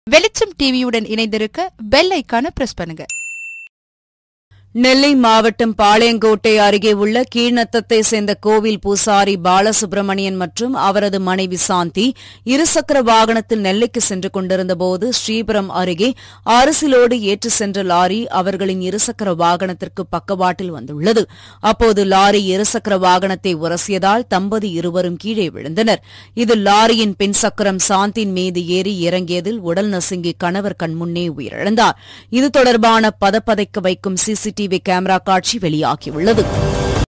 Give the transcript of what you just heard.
வெளிச்சம் டிவியுடன் இணைந்திருக்க பெல் ஐக்கான பிரஸ் பண்ணுங்க நெல்லை மாவட்டம் பாளையங்கோட்டை அருகே உள்ள கீழ்நத்தத்தை சேர்ந்த கோவில் பூசாரி பாலசுப்ரமணியன் மற்றும் அவரது மனைவி சாந்தி இருசக்கர வாகனத்தில் நெல்லைக்கு சென்று கொண்டிருந்தபோது ஸ்ரீபுரம் அருகே அரசிலோடு ஏற்று சென்ற லாரி அவர்களின் இருசக்கர வாகனத்திற்கு பக்கவாட்டில் வந்துள்ளது அப்போது லாரி இருசக்கர வாகனத்தை உரசியதால் தம்பதி இருவரும் கீழே விழுந்தனர் இதில் லாரியின் பின் சக்கரம் சாந்தின் மீது ஏறி இறங்கியதில் உடல் நசுங்கி கணவர் கண்முன்னே உயிரிழந்தார் இது தொடர்பான பதப்பதைக்க வைக்கும் சிசிடிவி கேமரா காட்சி வெளியாகியுள்ளது